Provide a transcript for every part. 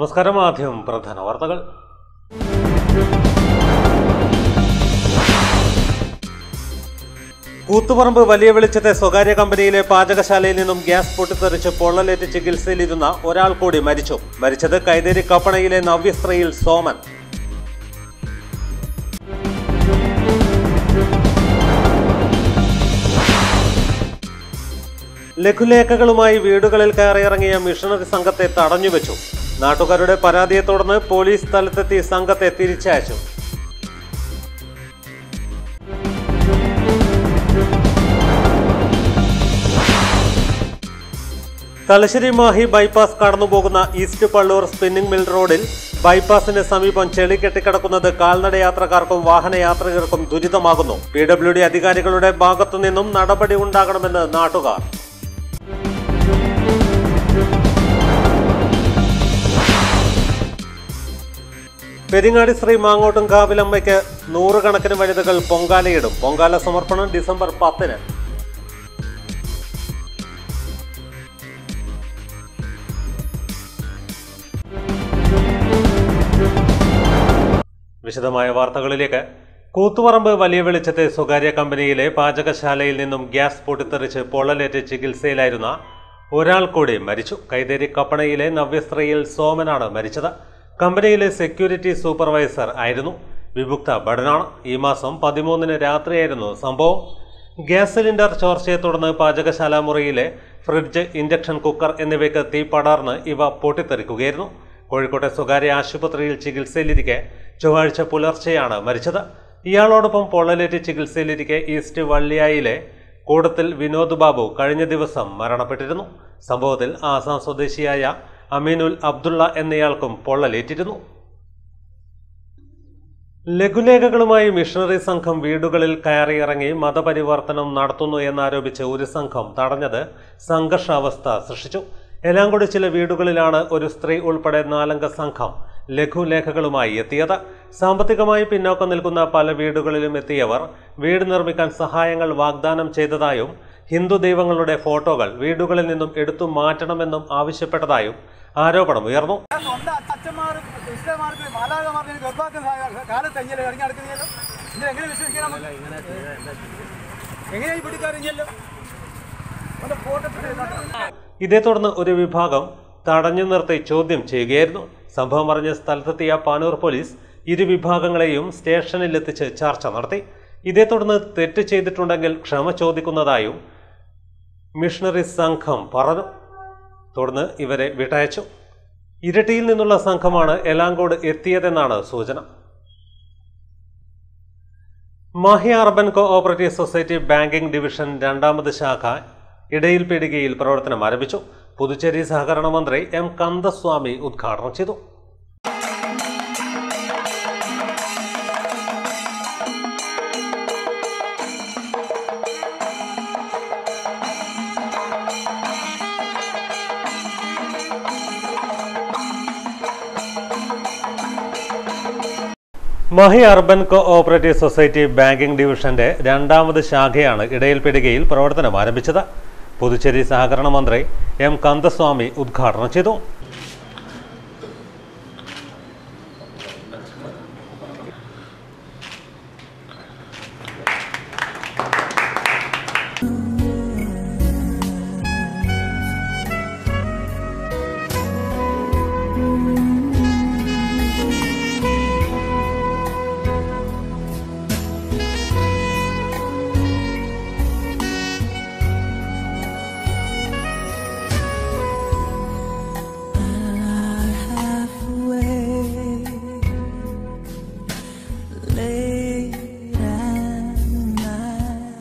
നമസ്കാരം ആദ്യം പ്രധാന വാർത്തകൾ കൂത്തുപറമ്പ് വലിയ വെളിച്ചത്തെ സ്വകാര്യ കമ്പനിയിലെ പാചകശാലയിൽ നിന്നും ഗ്യാസ് പൊട്ടിത്തെറിച്ച് പൊള്ളലേറ്റ് ചികിത്സയിലിരുന്ന ഒരാൾ കൂടി മരിച്ചു മരിച്ചത് കൈതേരി കപ്പണയിലെ നവ്യസ്ത്രീയിൽ സോമൻ ലഘുലേഖകളുമായി വീടുകളിൽ കയറിയിറങ്ങിയ മിഷണറി സംഘത്തെ തടഞ്ഞുവെച്ചു നാട്ടുകാരുടെ പരാതിയെ തുടർന്ന് പോലീസ് സ്ഥലത്തെത്തി സംഘത്തെ തിരിച്ചയച്ചു തലശ്ശേരി മാഹി ബൈപ്പാസ് കടന്നുപോകുന്ന ഈസ്റ്റ് പള്ളൂർ സ്പിന്നിംഗ് മിൽ റോഡിൽ ബൈപ്പാസിന് സമീപം ചെളി കെട്ടിക്കിടക്കുന്നത് കാൽനട യാത്രക്കാർക്കും വാഹനയാത്രികർക്കും ദുരിതമാകുന്നു പി ഡബ്ല്യു ഡി അധികാരികളുടെ ഭാഗത്തുനിന്നും നടപടി ഉണ്ടാകണമെന്ന് നാട്ടുകാർ പെരിങ്ങാടി ശ്രീ മാങ്ങോട്ടും കാവിലമ്മയ്ക്ക് നൂറുകണക്കിന് വനിതകൾ പൊങ്കാലയിടും പൊങ്കാല സമർപ്പണം ഡിസംബർ പത്തിന് വിശദമായ വാർത്തകളിലേക്ക് കൂത്തുപറമ്പ് വലിയ വെളിച്ചത്തെ സ്വകാര്യ കമ്പനിയിലെ പാചകശാലയിൽ നിന്നും ഗ്യാസ് പൊട്ടിത്തെറിച്ച് പൊള്ളലേറ്റ് ചികിത്സയിലായിരുന്ന ഒരാൾ കൂടി മരിച്ചു കൈതേരി കപ്പണയിലെ നവ്യസ്ത്രയിൽ സോമനാണ് മരിച്ചത് കമ്പനിയിലെ സെക്യൂരിറ്റി സൂപ്പർവൈസർ ആയിരുന്നു വിമുക്ത ഭടനാണ് ഈ മാസം പതിമൂന്നിന് രാത്രിയായിരുന്നു സംഭവം ഗ്യാസ് സിലിണ്ടർ ചോർച്ചയെ തുടർന്ന് പാചകശാല മുറിയിലെ ഫ്രിഡ്ജ് ഇൻഡക്ഷൻ കുക്കർ എന്നിവയ്ക്ക് തീ പടർന്ന് ഇവ പൊട്ടിത്തെറിക്കുകയായിരുന്നു കോഴിക്കോട്ടെ സ്വകാര്യ ആശുപത്രിയിൽ ചികിത്സയിലിരിക്കെ ചൊവ്വാഴ്ച പുലർച്ചെയാണ് മരിച്ചത് ഇയാളോടൊപ്പം പൊള്ളലേറ്റ് ചികിത്സയിലിരിക്കെ ഈസ്റ്റ് വള്ളിയായിലെ കൂടത്തിൽ വിനോദ് ബാബു കഴിഞ്ഞ ദിവസം മരണപ്പെട്ടിരുന്നു സംഭവത്തിൽ ആസാം സ്വദേശിയായ അമീനുൽ അബ്ദുള്ള എന്നയാൾക്കും പൊള്ളലേറ്റിരുന്നു ലഘുലേഖകളുമായി മിഷണറി സംഘം വീടുകളിൽ കയറിയിറങ്ങി മതപരിവർത്തനം നടത്തുന്നു എന്നാരോപിച്ച് ഒരു സംഘം തടഞ്ഞത് സംഘർഷാവസ്ഥ സൃഷ്ടിച്ചു എലാങ്കുടി ചില വീടുകളിലാണ് ഒരു സ്ത്രീ ഉൾപ്പെടെ നാലംഗ സംഘം ലഘുലേഖകളുമായി എത്തിയത് സാമ്പത്തികമായി പിന്നോക്കം നിൽക്കുന്ന പല വീടുകളിലും എത്തിയവർ വീട് നിർമ്മിക്കാൻ സഹായങ്ങൾ വാഗ്ദാനം ചെയ്തതായും ഹിന്ദു ദൈവങ്ങളുടെ ഫോട്ടോകൾ വീടുകളിൽ നിന്നും എടുത്തു മാറ്റണമെന്നും ആവശ്യപ്പെട്ടതായും ആരോപണമുയർന്നു സ്വന്തം അച്ഛന്മാരും സിസ്റ്റർമാർക്ക് മാലാകമാർക്ക് ഗർഭാക്കുന്ന കാലത്ത് എങ്ങനെ ഇറങ്ങി നടക്കുന്നല്ലോ ഇങ്ങനെ എങ്ങനെ വിശ്വസിക്കണം എങ്ങനെ ഈ പിടിക്കാറിഞ്ഞല്ലോ അവന്റെ ഫോട്ടോ ഇതേ തുടർന്ന് ഒരു വിഭാഗം തടഞ്ഞു നിർത്തി ചോദ്യം ചെയ്യുകയായിരുന്നു സംഭവം അറിഞ്ഞ സ്ഥലത്തെത്തിയ പാനൂർ പോലീസ് ഇരു വിഭാഗങ്ങളെയും സ്റ്റേഷനിലെത്തിച്ച് ചർച്ച നടത്തി ഇതേ തുടർന്ന് തെറ്റ് ചെയ്തിട്ടുണ്ടെങ്കിൽ ക്ഷമ ചോദിക്കുന്നതായും മിഷണറി സംഘം പറഞ്ഞു തുടർന്ന് ഇവരെ വിട്ടയച്ചു ഇരട്ടിയിൽ നിന്നുള്ള സംഘമാണ് എലാങ്കോട് എത്തിയതെന്നാണ് സൂചന Mahe urban cooperative society banking division രണ്ടാമത് ശാഖ ഇടയിൽ പീടികയിൽ പ്രവർത്തനം ആരംഭിച്ചു പുതുച്ചേരി സഹകരണ മന്ത്രി എം കന്ദസ്വാമി ഉദ്ഘാടനം ചെയ്തു Mahe urban cooperative society banking ഡിവിഷന്റെ രണ്ടാമത് ശാഖയാണ് ഇടയിൽപ്പെടുകയിൽ പ്രവർത്തനം ആരംഭിച്ചത് പുതുച്ചേരി സഹകരണ മന്ത്രി എം കന്ദസ്വാമി ഉദ്ഘാടനം ചെയ്തു halfway late at night.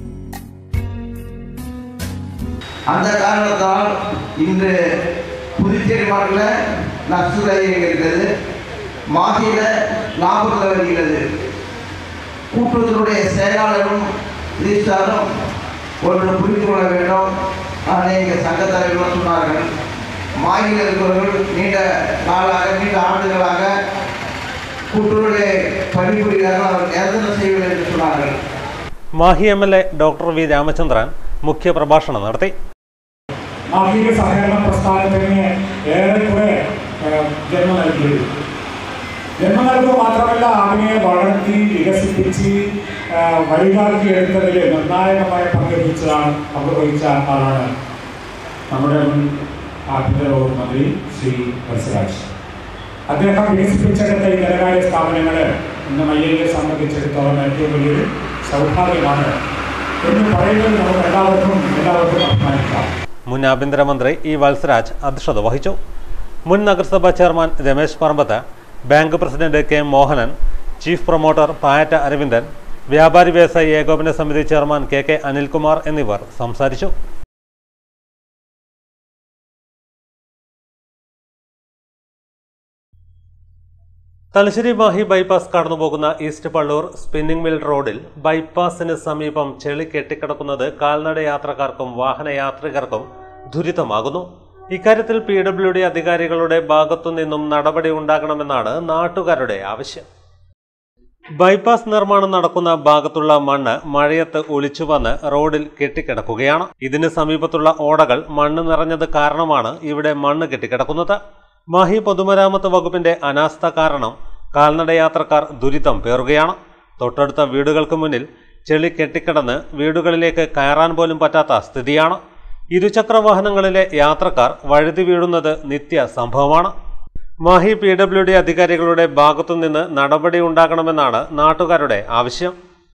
அந்த காரணத்தால் இன்று புதுச்சேரி மாநில நஷ்டத்தை இருக்கிறது மாசில லாபத்தில் வருகிறது கூட்டுறவுத்துறையுடைய செயலாளரும் ரிஜிஸ்டாரும் ஒன்று புரிந்து கொள்ள வேண்டும் அநேக சங்க தலைவர்கள் சொன்னார்கள் மாநில இருக்கிறவர்கள் நீண்ட நாளாக நீண்ட ஆண்டுகளாக கூட்டுறவுடைய பணிபுரிகிறார்கள் அவர் நிரந்தரம் செய்யவில்லை என்று சொன்னார்கள் Mahe M L A doctor V Ramachandran മുഖ്യപ്രഭാഷണം നടത്തി മാഹിക സഹകരണ പ്രസ്ഥാനത്തിന് ഏറെക്കുറെ ഏഹ്, ജന്മം നൽകിയത് ജന്മം നൽകുക മാത്രമല്ല അതിനെ വളർത്തി വികസിപ്പിച്ച് ആ, വലുതാക്കി എടുത്തതിൽ നിർണായകമായ പങ്കുവഹിച്ചതാണ് പങ്കുവഹിച്ച ആളാണ് നമ്മുടെ മുൻ ആഭ്യന്തര വകുപ്പ് മന്ത്രി ശ്രീ വത്സരാജ് അദ്ദേഹം വികസിപ്പിച്ചെടുത്ത ഈ ധനകാര്യ സ്ഥാപനങ്ങൾ ഇന്ന് മയ്യയെ സംബന്ധിച്ചിടത്തോളം ഏറ്റവും വലിയൊരു സൗഭാഗ്യമാണ് എന്ന് പറയുന്നത് നമുക്ക് എല്ലാവർക്കും എല്ലാവർക്കും അഭിമാനിക്കാം മുൻ ആഭ്യന്തരമന്ത്രി ഇ വത്സരാജ് അധ്യക്ഷത വഹിച്ചു മുൻ നഗരസഭാ chairman Ramesh Parambath bank president K Mohanan chief promoter Payatta Aravindan വ്യാപാരി വ്യവസായി ഏകോപന സമിതി ചെയർമാൻ കെ കെ അനിൽകുമാർ എന്നിവർ സംസാരിച്ചു തലശ്ശേരി മാഹി ബൈപ്പാസ് കടന്നുപോകുന്ന ഈസ്റ്റ് പള്ളൂർ സ്പിന്നിംഗ് മിൽ റോഡിൽ ബൈപ്പാസിന് സമീപം ചെളി കെട്ടിക്കിടക്കുന്നത് കാൽനട യാത്രക്കാർക്കും വാഹനയാത്രികർക്കും ദുരിതമാകുന്നു ഇക്കാര്യത്തിൽ പി ഡബ്ല്യു ഡി അധികാരികളുടെ ഭാഗത്തു നിന്നും നടപടി ഉണ്ടാകണമെന്നാണ് നാട്ടുകാരുടെ ആവശ്യം ബൈപ്പാസ് നിർമ്മാണം നടക്കുന്ന ഭാഗത്തുള്ള മണ്ണ് മഴയത്ത് ഒലിച്ചു വന്ന് റോഡിൽ കെട്ടിക്കിടക്കുകയാണ് ഇതിന് സമീപത്തുള്ള ഓടകൾ മണ്ണ് നിറഞ്ഞത് കാരണമാണ് ഇവിടെ മണ്ണ് കെട്ടിക്കിടക്കുന്നത് മാഹി പൊതുമരാമത്ത് വകുപ്പിന്റെ അനാസ്ഥ കാരണം കാൽനട യാത്രക്കാർ ദുരിതം പേറുകയാണ് തൊട്ടടുത്ത വീടുകൾക്ക് മുന്നിൽ ചെളി കെട്ടിക്കിടന്ന് വീടുകളിലേക്ക് കയറാൻ പോലും പറ്റാത്ത സ്ഥിതിയാണ് ഇരുചക്ര വാഹനങ്ങളിലെ യാത്രക്കാർ വഴുതി വീഴുന്നത് നിത്യ സംഭവമാണ് മാഹി പി ഡബ്ല്യു ഡി അധികാരികളുടെ ഭാഗത്തുനിന്ന് നടപടി ഉണ്ടാകണമെന്നാണ് നാട്ടുകാരുടെ ആവശ്യം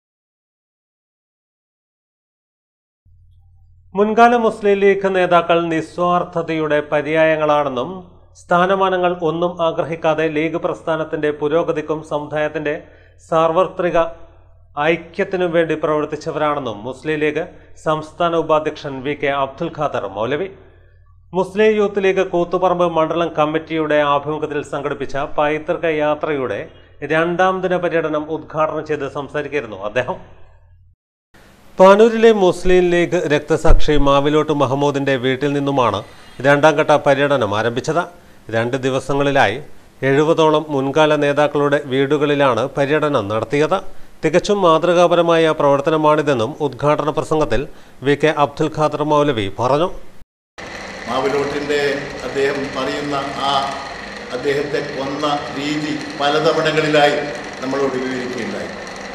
മുൻകാല മുസ്ലിം ലീഗ് നേതാക്കൾ നിസ്വാർത്ഥതയുടെ പര്യായങ്ങളാണെന്നും സ്ഥാനമാനങ്ങൾ ഒന്നും ആഗ്രഹിക്കാതെ ലീഗ് പ്രസ്ഥാനത്തിന്റെ പുരോഗതിക്കും സമുദായത്തിന്റെ സാർവത്രിക ഐക്യത്തിനും വേണ്ടി പ്രവർത്തിച്ചവരാണെന്നും മുസ്ലിം ലീഗ് സംസ്ഥാന ഉപാധ്യക്ഷൻ വി കെ അബ്ദുൽ ഖാദർ മൗലവി മുസ്ലിം യൂത്ത് ലീഗ് കൂത്തുപറമ്പ് മണ്ഡലം കമ്മിറ്റിയുടെ ആഭിമുഖ്യത്തിൽ സംഘടിപ്പിച്ച പൈതൃക യാത്രയുടെ രണ്ടാം ദിന പര്യടനം ഉദ്ഘാടനം ചെയ്ത് സംസാരിക്കുകയായിരുന്നു അദ്ദേഹം പാനൂരിലെ മുസ്ലിം ലീഗ് രക്തസാക്ഷി മാവിലോട്ട് മഹമ്മൂദിന്റെ വീട്ടിൽ നിന്നുമാണ് രണ്ടാം ഘട്ട പര്യടനം ആരംഭിച്ചത് രണ്ട് ദിവസങ്ങളിലായി എഴുപതോളം മുൻകാല നേതാക്കളുടെ വീടുകളിലാണ് പര്യടനം നടത്തിയത് തികച്ചും മാതൃകാപരമായ പ്രവർത്തനമാണിതെന്നും ഉദ്ഘാടന പ്രസംഗത്തിൽ വി കെ അബ്ദുൽ ഖാദർ മൗലവി പറഞ്ഞു മാവിലോട്ടിൻ്റെ അദ്ദേഹം പറയുന്ന ആ അദ്ദേഹത്തെ കൊന്ന രീതി പലതവണകളിലായി നമ്മളോട് വിവരിക്കുകയുണ്ടായി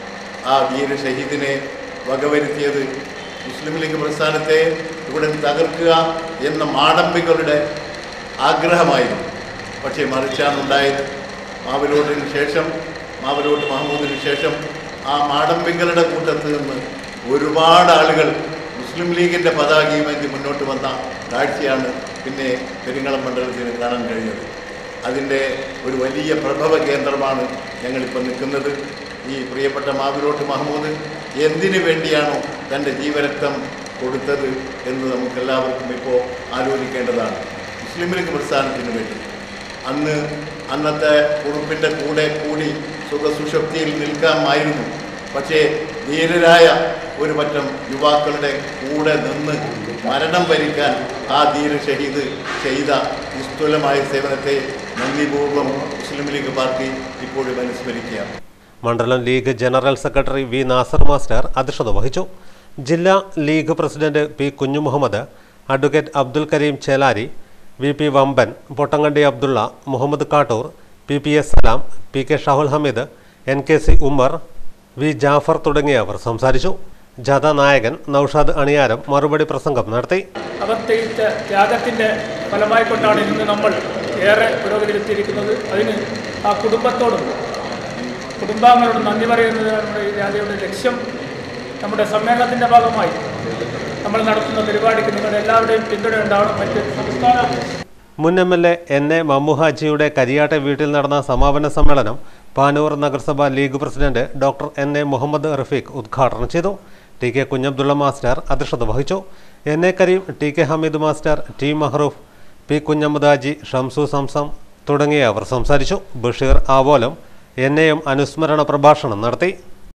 ആ വീര ഷഹീദിനെ വകവരുത്തിയത് മുസ്ലിം ലീഗ് പ്രസ്ഥാനത്തെ ഇവിടെ തകർക്കുക എന്ന മാടമ്പികളുടെ ആഗ്രഹമായിരുന്നു പക്ഷേ മറിച്ചാണ് ഉണ്ടായത് മാവിലോട്ടിന് ശേഷം മാവിലോട്ട് മഹമ്മൂദിന് ശേഷം ആ മാടമ്പികളുടെ കൂട്ടത്തിൽ നിന്ന് ഒരുപാട് ആളുകൾ മുസ്ലിം ലീഗിൻ്റെ പതാകയുമേന്തി മുന്നോട്ട് വന്ന കാഴ്ചയാണ് പിന്നെ പെരിങ്ങളം മണ്ഡലത്തിന് കാണാൻ കഴിഞ്ഞത് അതിൻ്റെ ഒരു വലിയ പ്രഭവ കേന്ദ്രമാണ് ഞങ്ങളിപ്പോൾ നിൽക്കുന്നത് ഈ പ്രിയപ്പെട്ട മാവിലോട്ട് മഹമ്മൂദ് എന്തിനു വേണ്ടിയാണോ തൻ്റെ ജീവരക്തം കൊടുത്തത് എന്ന് നമുക്കെല്ലാവർക്കും ഇപ്പോൾ ആലോചിക്കേണ്ടതാണ് മുസ്ലിം ലീഗ് പ്രസ്ഥാനത്തിന് വേണ്ടി അന്ന് അന്നത്തെ ഉറുപ്പിൻ്റെ കൂടെ കൂടി സുഖസുഷക്തിയിൽ നിൽക്കാമായിരുന്നു പക്ഷേ ധീരരായ ഒരു പറ്റം യുവാക്കളുടെ കൂടെ നിന്ന് മരണം വരിക്കാൻ ആ ധീര ഷഹീദ് ചെയ്ത നിസ്തുലമായ സേവനത്തെ നന്ദിപൂർവ്വം മുസ്ലിം ലീഗ് പാർട്ടി ഇപ്പോഴും അനുസ്മരിക്കുകയാണ് മണ്ഡലം League general secretary V Nasar master അധ്യക്ഷത വഹിച്ചു ജില്ലാ League president P Kunhimuhammad advocate Abdul Kareem Chelari V P Vamban Pottankandi Abdulla Muhammad Kattoor P P S Salam P K Shahul Hameed N K C Ummer V Jafar തുടങ്ങിയവർ സംസാരിച്ചു ജാഥ നായകൻ നൌഷാദ് അണിയാരം മറുപടി പ്രസംഗം നടത്തി അവർ ചെയ്ത ത്യാഗത്തിൻ്റെ ഫലമായിക്കൊണ്ടാണ് ഇന്ന് നമ്മൾ ഏറെ പുരോഗതിയിലെത്തിയിരിക്കുന്നത് അതിന് ആ കുടുംബത്തോടും കുടുംബാംഗങ്ങളോടും നന്ദി പറയുന്നത് നമ്മുടെ ഈ ജാഥയുടെ ലക്ഷ്യം നമ്മുടെ സമ്മേളനത്തിൻ്റെ ഭാഗമായി നമ്മൾ നടത്തുന്ന പരിപാടിക്ക് നിങ്ങളുടെ എല്ലാവരുടെയും പിന്തുണ ഉണ്ടാവണം മറ്റ് സംസ്ഥാന മുൻ M L A N A മമ്മുഹാജിയുടെ കരിയാട്ടെ വീട്ടിൽ നടന്ന സമാപന സമ്മേളനം പാനൂർ നഗരസഭ League president doctor N A Muhammad Rafeeq ഉദ്ഘാടനം ചെയ്തു ടി കെ കുഞ്ഞബ്ദുള്ള മാസ്റ്റർ അധ്യക്ഷത വഹിച്ചു N A Kareem T K Hameed master T Mahroof P Kunhammadaji Shamsu Samsam തുടങ്ങിയവർ സംസാരിച്ചു ബഷീർ ആവോലം എൻ എയും അനുസ്മരണ പ്രഭാഷണം നടത്തി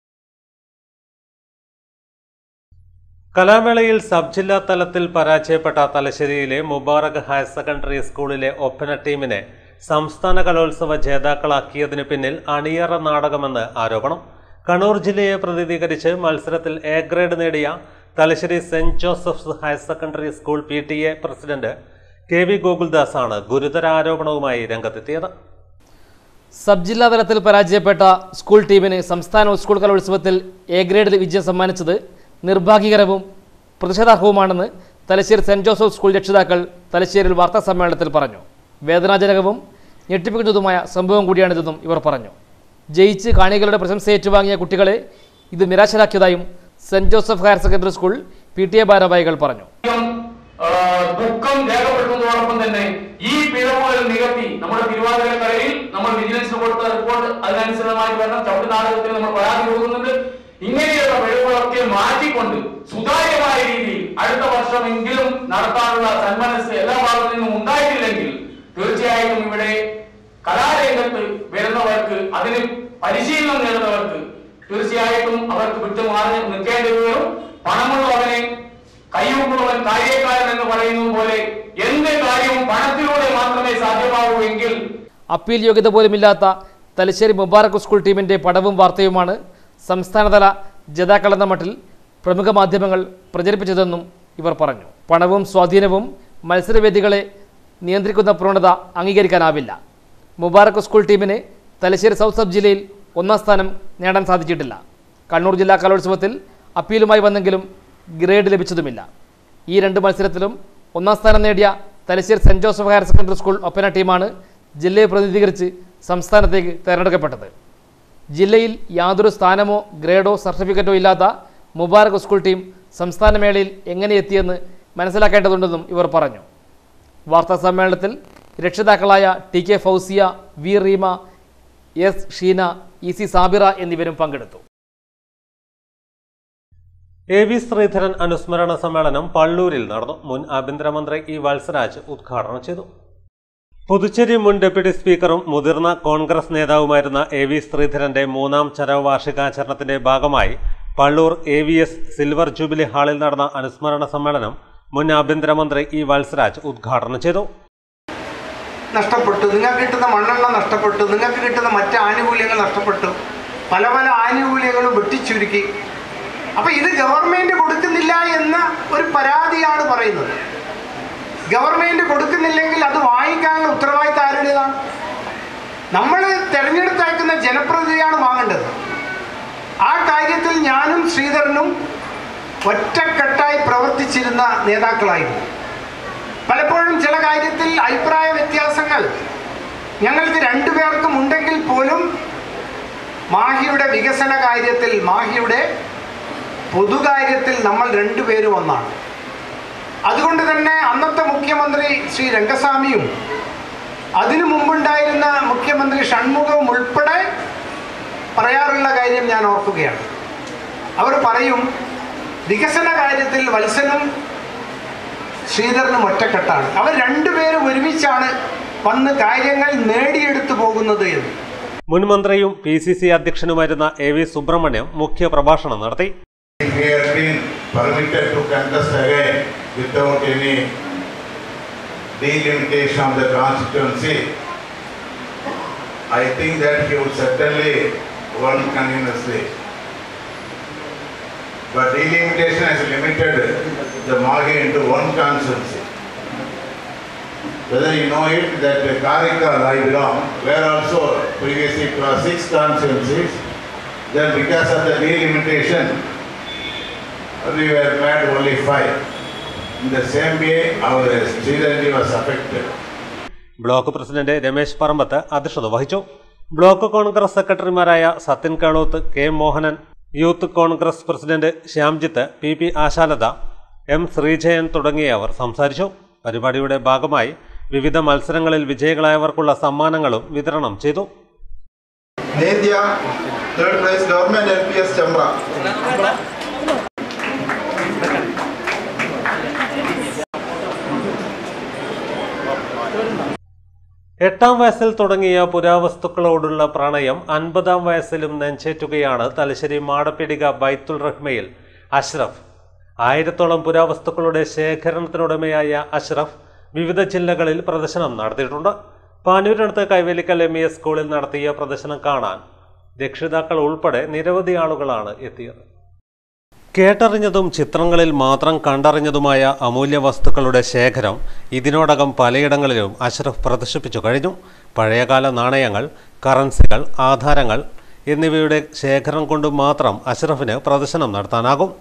കലാമേളയിൽ സബ് ജില്ലാ തലത്തിൽ പരാജയപ്പെട്ട തലശ്ശേരിയിലെ മുബാറക് ഹയർ സെക്കൻഡറി സ്കൂളിലെ ഒപ്പന ടീമിനെ സംസ്ഥാന കലോത്സവ ജേതാക്കളാക്കിയതിനു പിന്നിൽ അണിയറ നാടകമെന്ന് ആരോപണം കണ്ണൂർ ജില്ലയെ പ്രതിനിധീകരിച്ച് മത്സരത്തിൽ എ ഗ്രേഡ് നേടിയ Thalassery saint Joseph's higher secondary school P T A president K V ഗോകുൽദാസാണ് ഗുരുതര ആരോപണവുമായി രംഗത്തെത്തിയത് സബ് ജില്ലാ തലത്തിൽ പരാജയപ്പെട്ട സ്കൂൾ ടീമിന് സംസ്ഥാന സ്കൂൾ കലോത്സവത്തിൽ എ ഗ്രേഡിൽ വിജയം സമ്മാനിച്ചത് നിർഭാഗ്യകരവും പ്രതിഷേധാർഹവുമാണെന്ന് തലശ്ശേരി സെൻറ് ജോസഫ് സ്കൂൾ രക്ഷിതാക്കൾ തലശ്ശേരിയിൽ വാർത്താ സമ്മേളനത്തിൽ പറഞ്ഞു വേദനാജനകവും ഞെട്ടിപ്പിക്കുന്നതുമായ സംഭവം കൂടിയാണിതെന്നും ഇവർ പറഞ്ഞു ജയിച്ച് കാണികളുടെ പ്രശംസ ഏറ്റുവാങ്ങിയ കുട്ടികളെ ഇത് നിരാശരാക്കിയതായും saint Joseph higher secondary school P T A ഭാരവാഹികൾ പറഞ്ഞു ആ, ദുഃഖം രേഖപ്പെടുത്തുന്നതോടൊപ്പം തന്നെ ഈ പിഴവുകൾ നികത്തി നമ്മുടെ തിരുവാതിരക്കരയിൽ നമ്മൾ വിജിലൻസിന് കൊടുത്ത റിപ്പോർട്ട് അതിനനുസൃതമായി വരണം ചവിട്ട് നാടകത്തിന് നമ്മൾ പരാതി കൊടുക്കുന്നുണ്ട് ഇങ്ങനെയുള്ള പിഴവുകളൊക്കെ മാറ്റിക്കൊണ്ട് സുതാര്യമായ രീതിയിൽ അടുത്ത വർഷമെങ്കിലും നടത്താനുള്ള സന്മനസ് എല്ലാ ഭാഗത്തു നിന്നും ഉണ്ടായിട്ടില്ലെങ്കിൽ തീർച്ചയായിട്ടും ഇവിടെ കലാരംഗത്ത് വരുന്നവർക്ക് അതിന് പരിശീലനം നേടുന്നവർക്ക് തീർച്ചയായിട്ടും അവർക്ക് വിട്ടുമാറി നിൽക്കേണ്ടി വരും പണമുള്ളവനെ കയ്യൊപ്പുള്ളവൻ കാര്യക്കാരൻ എന്ന് പറയുന്നത് പോലെ എന്ത് കാര്യവും പണത്തിലൂടെ മാത്രമേ സാധ്യമാവൂ എങ്കിൽ അപ്പീൽ യോഗ്യത പോലുമില്ലാത്ത തലശ്ശേരി മുബാറക് സ്കൂൾ ടീമിൻ്റെ പടവും വാർത്തയുമാണ് സംസ്ഥാനതല ജേതാക്കൾ എന്ന മട്ടിൽ പ്രമുഖ മാധ്യമങ്ങൾ പ്രചരിപ്പിച്ചതെന്നും ഇവർ പറഞ്ഞു പണവും സ്വാധീനവും മത്സരവേദികളെ നിയന്ത്രിക്കുന്ന പ്രവണത അംഗീകരിക്കാനാവില്ല മുബാറക് സ്കൂൾ ടീമിന് തലശ്ശേരി സൗത്ത് സബ് ജില്ലയിൽ ഒന്നാം സ്ഥാനം നേടാൻ സാധിച്ചിട്ടില്ല കണ്ണൂർ ജില്ലാ കലോത്സവത്തിൽ അപ്പീലുമായി വന്നെങ്കിലും ഗ്രേഡ് ലഭിച്ചതുമില്ല ഈ രണ്ട് മത്സരത്തിലും ഒന്നാം സ്ഥാനം നേടിയ Thalassery saint Joseph higher secondary school oppana ടീമാണ് ജില്ലയെ പ്രതിനിധീകരിച്ച് സംസ്ഥാനത്തേക്ക് തിരഞ്ഞെടുക്കപ്പെട്ടത് ജില്ലയിൽ യാതൊരു സ്ഥാനമോ ഗ്രേഡോ സർട്ടിഫിക്കറ്റോ ഇല്ലാത്ത മുബാറക് സ്കൂൾ ടീം സംസ്ഥാന മേളയിൽ എങ്ങനെ എത്തിയെന്ന് മനസ്സിലാക്കേണ്ടതുണ്ടെന്നും ഇവർ പറഞ്ഞു വാർത്താ സമ്മേളനത്തിൽ രക്ഷിതാക്കളായ T K Fousiya V Reema S Sheena E C Sabira എന്നിവരും പങ്കെടുത്തു എ വി ശ്രീധരൻ അനുസ്മരണ സമ്മേളനം പള്ളൂരിൽ നടന്നു മുൻ ആഭ്യന്തരമന്ത്രി ഇ വത്സരാജ് ഉദ്ഘാടനം ചെയ്തു പുതുച്ചേരി മുൻ ഡെപ്യൂട്ടി സ്പീക്കറും മുതിർന്ന കോൺഗ്രസ് നേതാവുമായിരുന്ന എ വി ശ്രീധരന്റെ മൂന്നാം ചരമവാർഷികാചരണത്തിന്റെ ഭാഗമായി Pallur A V S silver jubilee ഹാളിൽ നടന്ന അനുസ്മരണ സമ്മേളനം മുൻ ആഭ്യന്തരമന്ത്രി ഇ വത്സരാജ് ഉദ്ഘാടനം ചെയ്തു നഷ്ടപ്പെട്ടു നിങ്ങൾക്ക് കിട്ടുന്ന മണ്ണെണ്ണ നഷ്ടപ്പെട്ടു നിങ്ങൾക്ക് കിട്ടുന്ന മറ്റ് ആനുകൂല്യങ്ങൾ നഷ്ടപ്പെട്ടു പല പല ആനുകൂല്യങ്ങളും വെട്ടിച്ചുരുക്കി അപ്പൊ ഇത് ഗവൺമെന്റ് കൊടുക്കുന്നില്ല എന്ന ഒരു പരാതിയാണ് പറയുന്നത് ഗവൺമെന്റ് കൊടുക്കുന്നില്ലെങ്കിൽ അത് വാങ്ങിക്കാനുള്ള ഉത്തരവാദിത്തം ആരുടേതാണ് നമ്മൾ തെരഞ്ഞെടുത്തയക്കുന്ന ജനപ്രതിനിധിയാണ് വാങ്ങേണ്ടത് ആ കാര്യത്തിൽ ഞാനും ശ്രീധരനും ഒറ്റക്കെട്ടായി പ്രവർത്തിച്ചിരുന്ന നേതാക്കളായിരുന്നു പലപ്പോഴും ചില കാര്യത്തിൽ അഭിപ്രായ വ്യത്യാസങ്ങൾ ഞങ്ങൾക്ക് രണ്ടുപേർക്കും ഉണ്ടെങ്കിൽ പോലും മാഹിയുടെ വികസന കാര്യത്തിൽ മാഹിയുടെ പൊതുകാര്യത്തിൽ നമ്മൾ രണ്ടുപേരും ഒന്നാണ് അതുകൊണ്ട് തന്നെ അന്നത്തെ മുഖ്യമന്ത്രി ശ്രീ രംഗസ്വാമിയും അതിനു മുമ്പുണ്ടായിരുന്ന മുഖ്യമന്ത്രി ഷൺമുഖവും ഉൾപ്പെടെ പറയാറുള്ള കാര്യം ഞാൻ ഓർക്കുകയാണ് അവർ പറയും വികസന കാര്യത്തിൽ വത്സനും ശ്രീധരനും ഒറ്റക്കെട്ടാണ് അവർ രണ്ടുപേരും ഒരുമിച്ചാണ് വന്ന് കാര്യങ്ങൾ നേടിയെടുത്തു പോകുന്നത് എന്ന് മുൻ മന്ത്രിയും പി സി സി അധ്യക്ഷനുമായിരുന്ന എ വി സുബ്രഹ്മണ്യം മുഖ്യ പ്രഭാഷണം നടത്തി If he had been permitted to contest again without any delimitation of the constituency, I think that he would certainly won continuously. But delimitation has limited the Mahi into one constituency. Whether you know it, that Karikal I belong, where also previously it was six constituencies, then because of the delimitation, we were made only five. In the same way, our Sriranji was affected. Block president Ramesh Parambath അധ്യക്ഷത വഹിച്ചു block Congress സെക്രട്ടറിമാരായ Sathyan Keloth K Mohanan youth Congress president Shyamjith P P Ashalatha M Sreejayan തുടങ്ങിയവർ സംസാരിച്ചു പരിപാടിയുടെ ഭാഗമായി വിവിധ മത്സരങ്ങളിൽ വിജയികളായവർക്കുള്ള സമ്മാനങ്ങളും വിതരണം ചെയ്തു Nedya third prize government L P S Chembra എട്ടാം വയസ്സിൽ തുടങ്ങിയ പുരാവസ്തുക്കളോടുള്ള പ്രണയം അൻപതാം വയസ്സിലും നെഞ്ചേറ്റുകയാണ് തലശ്ശേരി മാടപ്പിടിക ബൈത്തുൽ റഹ്മയിൽ അഷ്റഫ് ആയിരത്തോളം പുരാവസ്തുക്കളുടെ ശേഖരണത്തിനുടമയായ അഷ്റഫ് വിവിധ ജില്ലകളിൽ പ്രദർശനം നടത്തിയിട്ടുണ്ട് പാനൂരിനടുത്ത് കൈവേലിക്കൽ എം ഇ എസ് സ്കൂളിൽ നടത്തിയ പ്രദർശനം കാണാൻ രക്ഷിതാക്കൾ ഉൾപ്പെടെ നിരവധി ആളുകളാണ് എത്തിയത് കേട്ടറിഞ്ഞതും ചിത്രങ്ങളിൽ മാത്രം കണ്ടറിഞ്ഞതുമായ അമൂല്യ വസ്തുക്കളുടെ ശേഖരം ഇതിനോടകം പലയിടങ്ങളിലും അഷ്റഫ് പ്രദർശിപ്പിച്ചു കഴിഞ്ഞു പഴയകാല നാണയങ്ങൾ കറൻസികൾ ആധാരങ്ങൾ എന്നിവയുടെ ശേഖരം കൊണ്ട് മാത്രം അഷ്റഫിന് പ്രദർശനം നടത്താനാകും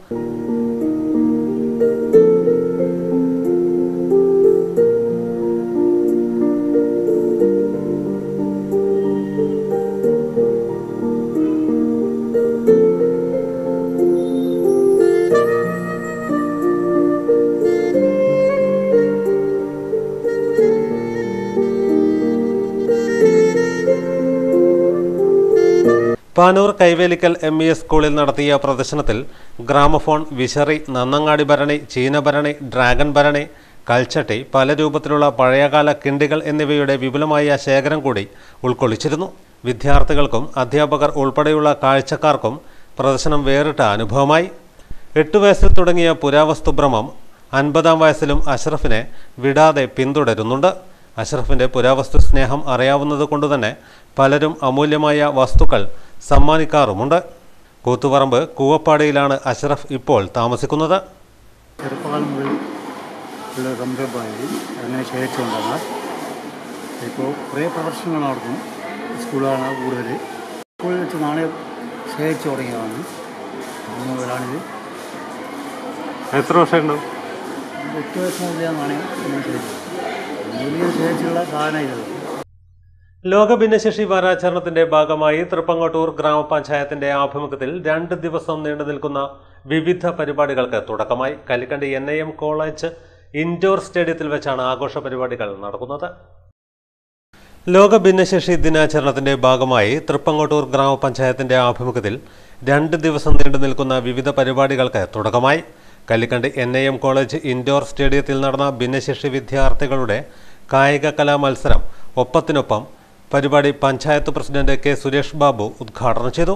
Panoor Kaivelikkal M E S സ്കൂളിൽ നടത്തിയ പ്രദർശനത്തിൽ ഗ്രാമഫോൺ വിശറി നന്നങ്ങാടി ഭരണി ചീനഭരണി ഡ്രാഗൺ ഭരണി കൽച്ചട്ടി പല രൂപത്തിലുള്ള പഴയകാല കിണ്ടികൾ എന്നിവയുടെ വിപുലമായ ശേഖരം കൂടി ഉൾക്കൊള്ളിച്ചിരുന്നു വിദ്യാർത്ഥികൾക്കും അധ്യാപകർ ഉൾപ്പെടെയുള്ള കാഴ്ചക്കാർക്കും പ്രദർശനം വേറിട്ട അനുഭവമായി എട്ടു വയസ്സിൽ തുടങ്ങിയ പുരാവസ്തുഭ്രമം അൻപതാം വയസ്സിലും അഷ്റഫിനെ വിടാതെ പിന്തുടരുന്നുണ്ട് അഷ്റഫിൻ്റെ പുരാവസ്തു സ്നേഹം അറിയാവുന്നത് കൊണ്ടുതന്നെ പലരും അമൂല്യമായ വസ്തുക്കൾ സമ്മാനിക്കാറുമുണ്ട് കൂത്തുപറമ്പ് കൂവപ്പാടിയിലാണ് അഷ്റഫ് ഇപ്പോൾ താമസിക്കുന്നത് ചെറുപ്പകാലം മുതൽ ഉള്ള സംരംഭമായി അങ്ങനെ ശേഖരിച്ചുകൊണ്ടാണ് ഇപ്പോൾ കുറേ പ്രദർശനങ്ങൾ നടക്കും സ്കൂളാണ് കൂടുതൽ സ്കൂളിൽ വെച്ച് നാണയം ശേഖരിച്ചു തുടങ്ങിയതാണ് അന്ന് മുതലാണിത് എത്ര വർഷമുണ്ടാവും എട്ട് വയസ്സ് മുതൽ ഞാൻ നാണയം ഇങ്ങനെ ശേഖരിച്ചു മൂല്യം ശേഖരിച്ചുള്ള സാധനം ഇതല്ല ലോക ഭിന്നശേഷി വാരാചരണത്തിന്റെ ഭാഗമായി തൃപ്പങ്ങോട്ടൂർ ഗ്രാമപഞ്ചായത്തിന്റെ ആഭിമുഖ്യത്തിൽ രണ്ട് ദിവസം നീണ്ടു നിൽക്കുന്ന വിവിധ പരിപാടികൾക്ക് തുടക്കമായി Kallikkandi N I M college indoor സ്റ്റേഡിയത്തിൽ വെച്ചാണ് ആഘോഷ പരിപാടികൾ നടക്കുന്നത് ലോക ഭിന്നശേഷി ദിനാചരണത്തിന്റെ ഭാഗമായി തൃപ്പങ്ങോട്ടൂർ ഗ്രാമപഞ്ചായത്തിന്റെ ആഭിമുഖ്യത്തിൽ രണ്ട് ദിവസം നീണ്ടു നിൽക്കുന്ന വിവിധ പരിപാടികൾക്ക് തുടക്കമായി Kallikkandi N I M college indoor സ്റ്റേഡിയത്തിൽ നടന്ന ഭിന്നശേഷി വിദ്യാർത്ഥികളുടെ കായിക കലാ മത്സരം ഒപ്പത്തിനൊപ്പം പരിപാടി പഞ്ചായത്ത് പ്രസിഡന്റ് കെ സുരേഷ് ബാബു ഉദ്ഘാടനം ചെയ്തു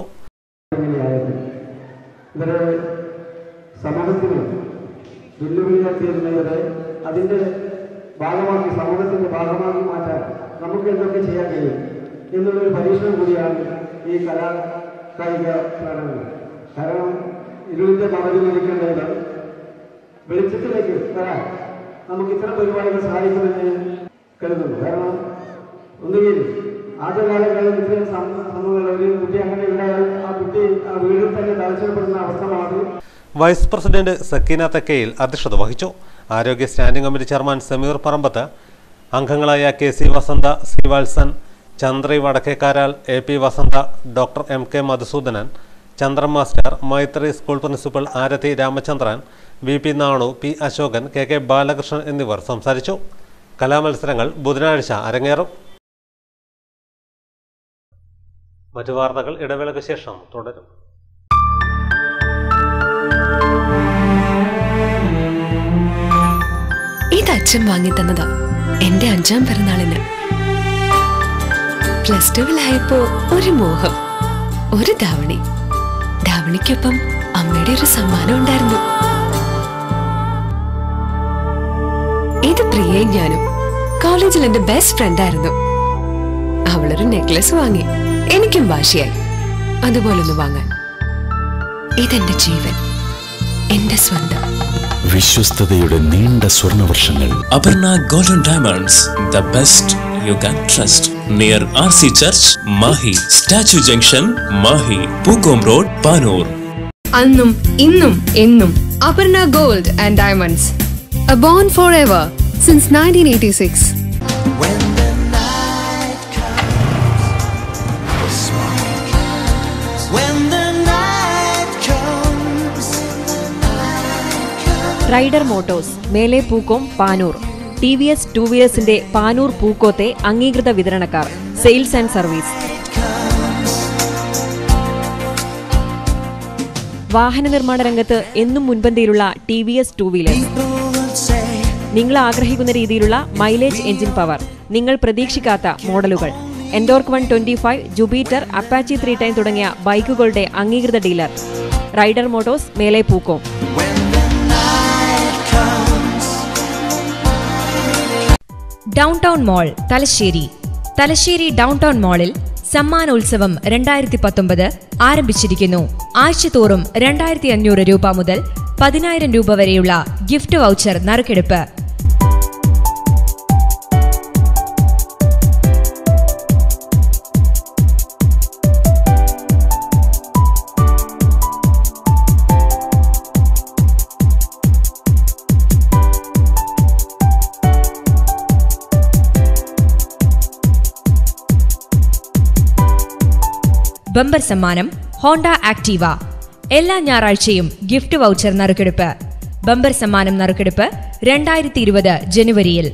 ഇവരെ സമൂഹത്തിന് വെല്ലുവിളിയായി തീരുന്നവരെ അതിൻ്റെ ഭാഗമാക്കി സമൂഹത്തിൻ്റെ ഭാഗമാക്കി മാറ്റാൻ നമുക്ക് എന്തൊക്കെ ചെയ്യാൻ കഴിയും എന്നുള്ളൊരു പരീക്ഷണം കൂടിയാണ് ഈ കലാ കായിക പ്രകടനങ്ങൾ കാരണം ഇരുളിൻ്റെ മറവിൽ നിൽക്കേണ്ടത് വെളിച്ചത്തിലേക്ക് വരാൻ നമുക്ക് ഇത്തരം പരിപാടികൾ സഹായിക്കുമെന്ന് കരുതുന്നു കാരണം ഒന്നുകിൽ ആദ്യകാലങ്ങളിൽ ഇത്രയും സമൂഹങ്ങൾ ഒരു കുട്ടി അങ്ങനെ ഉണ്ടായാൽ ആ കുട്ടി ആ വീട്ടിൽ തന്നെ തലച്ചപ്പെടുന്ന അവസ്ഥ മാറി വൈസ് പ്രസിഡന്റ് സക്കീന തെക്കയിൽ അധ്യക്ഷത വഹിച്ചു ആരോഗ്യ standing committee chairman Sameer Parambath അംഗങ്ങളായ K C Vasantha Sreevalsan Chandri Vadakkekkaral A P Vasantha doctor M K Madhusoodanan Chandran master Maithri school principal Arathi Ramachandran V P Nanu P Ashokan K K Balakrishnan എന്നിവർ സംസാരിച്ചു കലാമത്സരങ്ങൾ ബുധനാഴ്ച അരങ്ങേറും മറ്റു വാർത്തകൾ ഇടവേളയ്ക്ക് ശേഷം തുടരും ഇത് അച്ഛൻ വാങ്ങി തന്നതാ എന്റെ അഞ്ചാം പിറന്നാളിന് പ്ലസ് ടുവിലായപ്പോ ഒരു മോഹം ഒരു ധാവണി ധാവണിക്കൊപ്പം അമ്മയുടെ ഒരു സമ്മാനം ഉണ്ടായിരുന്നു ഇത് പ്രിയയും ഞാനും കോളേജിൽ എന്റെ ബെസ്റ്റ് ഫ്രണ്ട് ആയിരുന്നു അവളൊരു നെക്ലസ് വാങ്ങി എനിക്കും വാശിയായി അതുപോലൊന്ന് വാങ്ങാൻ ഇതെന്റെ ജീവൻ എന്റെ സ്വന്തം വിശ്വസ്തയുടെ നീണ്ട സ്വർണവർഷങ്ങൾ Aparna Golden Diamonds the best you can trust near R C church Mahe statue junction Mahe Pookkom road Panoor അന്നും ഇന്നും എന്നും Aparna Gold and Diamonds a bond forever since nineteen eighty six Rider Motors മേലെ Pookkom Panoor T V S two വീലേഴ്സിന്റെ പാനൂർ പൂക്കോത്തെ അംഗീകൃത വിതരണക്കാർ sales and service വാഹന നിർമ്മാണ രംഗത്ത് എന്നും മുൻപന്തിയിലുള്ള T V S two wheelers നിങ്ങൾ ആഗ്രഹിക്കുന്ന രീതിയിലുള്ള മൈലേജ് എഞ്ചിൻ പവർ നിങ്ങൾ പ്രതീക്ഷിക്കാത്ത models Ntorq one twenty five Jupiter Apache three time തുടങ്ങിയ ബൈക്കുകളുടെ അംഗീകൃത ഡീലർ റൈഡർ മോട്ടോഴ്സ് മേലെ Pookkom downtown mall Thalassery Thalassery downtown മോളിൽ സമ്മാനോത്സവം രണ്ടായിരത്തി പത്തൊമ്പത് ആരംഭിച്ചിരിക്കുന്നു ആഴ്ചതോറും രണ്ടായിരത്തി അഞ്ഞൂറ് രൂപ മുതൽ പതിനായിരം രൂപ വരെയുള്ള ഗിഫ്റ്റ് വൗച്ചർ നറുക്കെടുപ്പ് ബമ്പർ സമ്മാനം ഹോണ്ട ആക്റ്റീവ എല്ലാ ഞായറാഴ്ചയും ഗിഫ്റ്റ് വൗച്ചർ നറുക്കെടുപ്പ് ബമ്പർ സമ്മാനം നറുക്കെടുപ്പ് രണ്ടായിരത്തി ഇരുപത് ജനുവരിയിൽ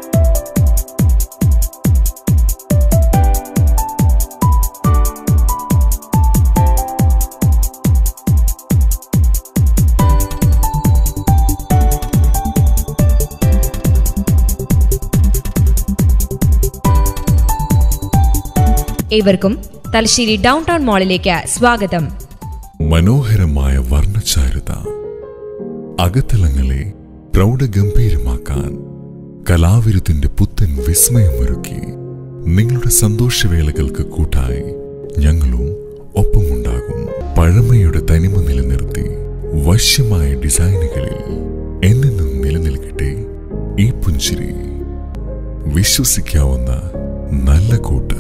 ഏവർക്കും തലശ്ശേരി ഡൗൺ ടൗൺ മാളിലേക്ക് സ്വാഗതം മനോഹരമായ വർണ്ണചാരുത അകത്തളങ്ങളെ പ്രൗഢഗംഭീരമാക്കാൻ കലാവിരുത്തിന്റെ പുത്തൻ വിസ്മയമൊരുക്കി നിങ്ങളുടെ സന്തോഷവേളകൾക്ക് കൂട്ടായി ഞങ്ങളും ഒപ്പമുണ്ടാകും പഴമയുടെ തനിമ നിലനിർത്തി വശ്യമായ ഡിസൈനുകളിൽ എന്നെന്നും നിലനിൽക്കട്ടെ ഈ പുഞ്ചിരി വിശ്വസിക്കാവുന്ന നല്ല കൂട്ട്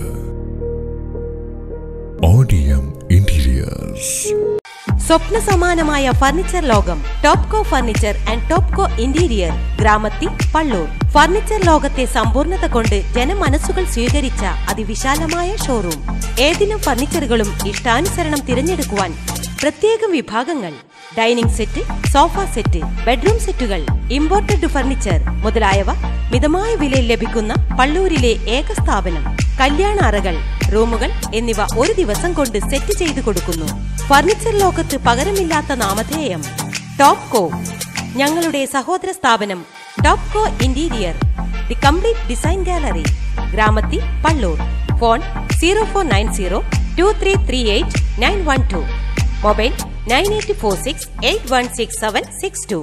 ഓഡിയം ഇന്റീരിയേഴ്സ് സ്വപ്ന സമാനമായ ഫർണിച്ചർ ലോകം Topco furniture and Topco interior Gramathi Pallur furniture ലോകത്തെ സമ്പൂർണ്ണത കൊണ്ട് ജനമനസ്സുകൾ സ്വീകരിച്ച അതിവിശാലമായ ഷോറൂം ഏതിനും ഫർണിച്ചറുകളും ഇഷ്ടാനുസരണം തിരഞ്ഞെടുക്കുവാൻ പ്രത്യേകം വിഭാഗങ്ങൾ dining set sofa set bedroom സെറ്റുകൾ ഇമ്പോർട്ടഡ് ഫർണിച്ചർ മുതലായവ മിതമായ വിലയിൽ ലഭിക്കുന്ന പള്ളൂരിലെ ഏക സ്ഥാപനം കല്യാണ അറകൾ റൂമുകൾ എന്നിവ ഒരു ദിവസം കൊണ്ട് സെറ്റ് ചെയ്തു കൊടുക്കുന്നു ഫർണിച്ചർ ലോകത്ത് പകരമില്ലാത്ത നാമധേയം ടോപ്കോ ഞങ്ങളുടെ സഹോദര സ്ഥാപനം Topco interior the complete design gallery Gramathi Pallur phone zero four nine zero two three three eight nine one two mobile nine eight four six eight one six seven six two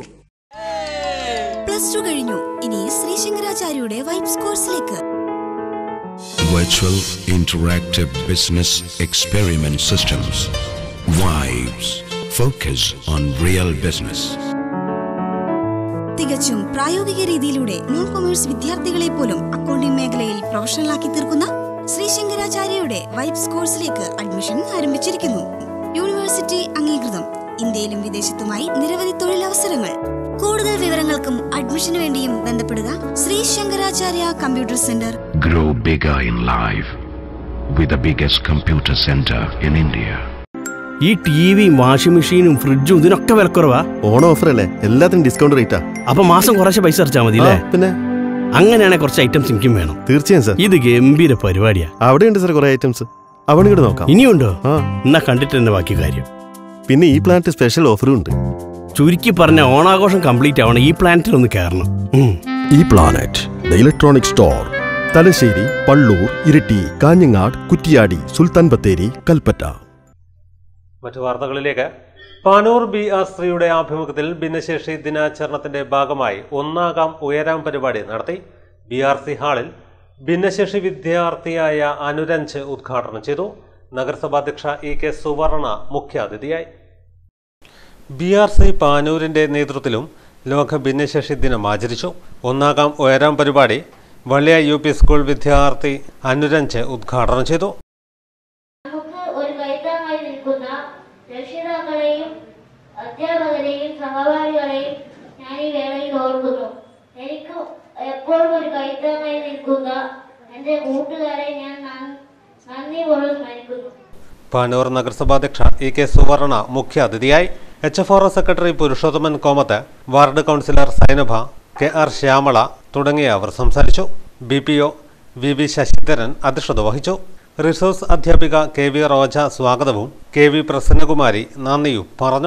plus two കഴിഞ്ഞു ഇനി ശ്രീ ശങ്കരാചാര്യയുടെ vibes കോഴ്സിലേക്ക് Virtual Interactive Business Experiment Systems. Vibes. Focus on real business. തികച്ചും പ്രായോഗിക രീതിയിലൂടെ non commerce വിദ്യാർത്ഥികളെ പോലും accounting മേഖലയിൽ പ്രൊഫഷണലാക്കി തീർക്കുന്ന ശ്രീ ശങ്കരാചാര്യയുടെ വൈബ്സ് കോഴ്സിലേക്ക് അഡ്മിഷൻ ആരംഭിച്ചിരിക്കുന്നു യൂണിവേഴ്സിറ്റി അംഗീകൃതം ഇന്ത്യയിലും വിദേശത്തുമായി നിരവധി തൊഴിലവസരങ്ങൾ കൂടുതൽ വിവരങ്ങൾക്കും അഡ്മിഷന് വേണ്ടിയും ബന്ധപ്പെടുക Sree Sankaracharya computer centre Grow bigger in life with the biggest computer center in India. ഈ ടിവിയും വാഷിംഗ് മെഷീനും ഫ്രിഡ്ജും ഇതിനൊക്കെ വിലക്കുറവാ ഓണം ഓഫർ അല്ലേ എല്ലാത്തിനും ഡിസ്കൗണ്ട് റേറ്റാ അപ്പൊ മാസം കുറച്ച് പൈസ അടച്ചാൽ മതി അല്ലേ പിന്നെ അങ്ങനെയാണെങ്കിൽ കുറച്ച് ഐറ്റംസ് എനിക്കും വേണം തീർച്ചയായും സാർ ഇത് ഗംഭീര പരിപാടിയാ അവിടെ ഉണ്ട് സാർ കുറെ ഐറ്റംസ് അവിടെ ഇങ്ങോട്ട് നോക്കാം ഇനിയുണ്ടോ എന്നാ കണ്ടിട്ട് തന്നെ ബാക്കി കാര്യം പിന്നെ ഈ പ്ലാന്റ് സ്പെഷ്യൽ ഓഫറും ഉണ്ട് ചുരുക്കി പറഞ്ഞ ഓണാഘോഷം കംപ്ലീറ്റ് ആവണം ഈ പ്ലാനറ്റിൽ ഒന്ന് കയറണം ഈ planet the electronic store Thalassery Pallur Iritty Kanhangad Kuttiady Sulthan Bathery Kalpetta മറ്റു വാർത്തകളിലേക്ക് പാനൂർ ബി ആർ ശ്രീയുടെ ആഭിമുഖ്യത്തിൽ ഭിന്നശേഷി ദിനാചരണത്തിന്റെ ഭാഗമായി ഒന്നാകാം ഉയരാം പരിപാടി നടത്തി ബി ആർ സി ഹാളിൽ ഭിന്നശേഷി വിദ്യാർത്ഥിയായ അനുരഞ്ജ് ഉദ്ഘാടനം ചെയ്തു നഗരസഭാധ്യക്ഷ ഇ കെ സുവർണ മുഖ്യാതിഥിയായി ബി ആർ സി പാനൂരിന്റെ നേതൃത്വത്തിലും ലോക ഭിന്നശേഷി ദിനം ആചരിച്ചു ഒന്നാകാം ഉയരാം പരിപാടി വള്ളിയ യു പി സ്കൂൾ വിദ്യാർത്ഥി അനുരഞ്ജ് ഉദ്ഘാടനം ചെയ്തു നമുക്ക് ഒരു കൈത്താങ്ങായി നിൽക്കുന്ന രക്ഷിതാക്കളെയും അധ്യാപകരെയും സഹപാഠികളെയും ഞാൻ ഈ വേളയിൽ ഓർക്കുന്നു എനിക്ക് എപ്പോഴും ഒരു കൈത്താങ്ങായി നിൽക്കുന്ന എൻ്റെ കൂട്ടുകാരെ ഞാൻ നന്ദി- നന്ദിപൂർവ്വം സ്മരിക്കുന്നു പാനൂർ നഗരസഭാധ്യക്ഷ ഇ കെ സുവർണ മുഖ്യാതിഥിയായി H F R O secretary Purushothaman Komath ward councillor Sainabha K R Shyamala തുടങ്ങിയവർ സംസാരിച്ചു B P O V V Sasidharan അധ്യക്ഷത വഹിച്ചു റിസോഴ്സ് അധ്യാപിക കെ വി റോജ സ്വാഗതവും കെ വി പ്രസന്നകുമാരി നന്ദിയും പറഞ്ഞു